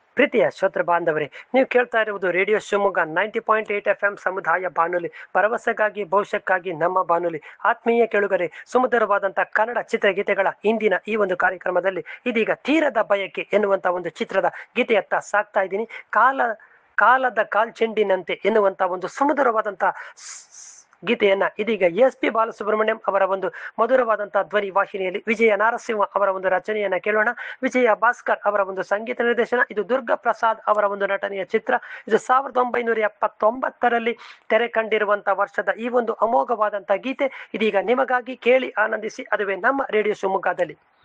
ಪ್ರೀತಿಯ ಶ್ರೋತೃ ಬಾಂಧವರೇ ನೀವು ಕೇಳ್ತಾ ಇರುವುದು radio Shivamogga ninety point eight F M ಸಮುದಾಯ ಬಾನುಲಿ ಭರವಸೆಗಾಗಿ ಭವಿಷ್ಯಕ್ಕಾಗಿ ನಮ್ಮ ಬಾನುಲಿ ಆತ್ಮೀಯ ಕೆಳುಗರೆ ಸುಮಧುರವಾದಂತಹ ಕನ್ನಡ ಚಿತ್ರಗೀತೆಗಳ ಇಂದಿನ ಈ ಒಂದು ಕಾರ್ಯಕ್ರಮದಲ್ಲಿ ಇದೀಗ ತೀರದ ಬಯಕೆ ಎನ್ನುವಂತ ಒಂದು ಚಿತ್ರದ ಗೀತೆಯತ್ತ ಸಾಕ್ತಾ ಇದ್ದೀನಿ ಕಾಲ ಕಾಲದ ಕಾಲ್ಚೆಂಡಿನಂತೆ ಎನ್ನುವಂತ ಒಂದು ಸುಮಧುರವಾದಂತಹ ಗೀತೆಯನ್ನ ಇದೀಗ ಎಸ್ ಪಿ ಬಾಲಸುಬ್ರಹ್ಮಣ್ಯಂ ಅವರ ಒಂದು ಮಧುರವಾದಂತಹ ಧ್ವನಿ ವಾಹಿನಿಯಲ್ಲಿ ವಿಜಯ ನಾರಸಿಂಹ ಅವರ ಒಂದು ರಚನೆಯನ್ನ ಕೇಳೋಣ ವಿಜಯ ಭಾಸ್ಕರ್ ಅವರ ಒಂದು ಸಂಗೀತ ನಿರ್ದೇಶನ ಇದು ದುರ್ಗಾ ಪ್ರಸಾದ್ ಅವರ ಒಂದು ನಟನೆಯ ಚಿತ್ರ ಇದು ಸಾವಿರದ ಒಂಬೈನೂರ ಎಪ್ಪತ್ತೊಂಬತ್ತರಲ್ಲಿ ತೆರೆ ಕಂಡಿರುವಂತಹ ವರ್ಷದ ಈ ಒಂದು ಅಮೋಘವಾದಂತಹ ಗೀತೆ ಇದೀಗ ನಿಮಗಾಗಿ ಕೇಳಿ ಆನಂದಿಸಿ ಅದುವೇ ನಮ್ಮ ರೇಡಿಯೋ ಶಿವಮೊಗ್ಗದಲ್ಲಿ